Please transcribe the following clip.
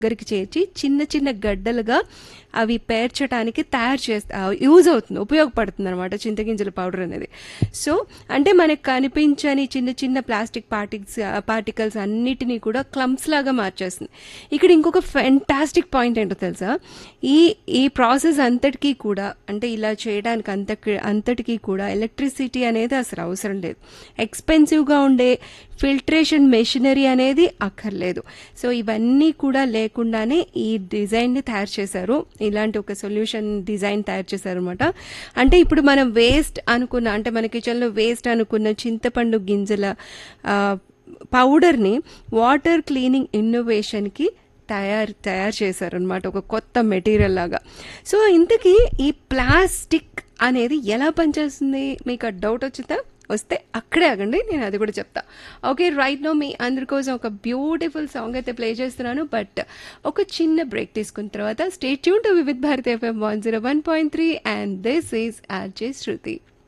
దగ్గరికి చేర్చి చిన్న చిన్న గడ్డలుగా అవి పేర్చడానికి తయారు చేస్తా యూజ్ అవుతుంది ఉపయోగపడుతుంది అనమాట చింతగింజల పౌడర్ అనేది సో అంటే మనకు కనిపించని చిన్న చిన్న ప్లాస్టిక్ పార్టిక్స్ పార్టికల్స్ అన్నిటినీ కూడా క్లమ్స్ లాగా మార్చేస్తుంది ఇక్కడ ఇంకొక ఫెంటాస్టిక్ పాయింట్ ఏంటో తెలుసా ఈ ఈ ప్రాసెస్ అంతటికీ కూడా అంటే ఇలా చేయడానికి అంత అంతటికీ కూడా ఎలక్ట్రిసిటీ అనేది అసలు అవసరం లేదు ఎక్స్పెన్సివ్గా ఉండే ఫిల్టరేషన్ మెషినరీ అనేది అక్కర్లేదు సో ఇవన్నీ కూడా లేకుండానే ఈ డిజైన్ని తయారు చేశారు ఇలాంటి ఒక సొల్యూషన్ డిజైన్ తయారు చేశారు అనమాట అంటే ఇప్పుడు మనం వేస్ట్ అనుకున్న అంటే మన కిచెన్లో వేస్ట్ అనుకున్న చింతపండు గింజల ఆ, పౌడర్ని వాటర్ క్లీనింగ్ ఇన్నోవేషన్కి తయారు తయారు చేశారనమాట ఒక కొత్త మెటీరియల్ లాగా సో ఇంతకీ ఈ ప్లాస్టిక్ అనేది ఎలా పనిచేస్తుంది మీకు ఆ డౌట్ వచ్చిందా వస్తే అక్కడే ఆగండి నేను అది కూడా చెప్తా ఓకే రైట్ నో మీ అందరి కోసం ఒక బ్యూటిఫుల్ సాంగ్ అయితే ప్లే చేస్తున్నాను బట్ ఒక చిన్న బ్రేక్ తీసుకున్న తర్వాత stay tuned to Vividh Bharati FM one zero one point three and this is RJ Shruti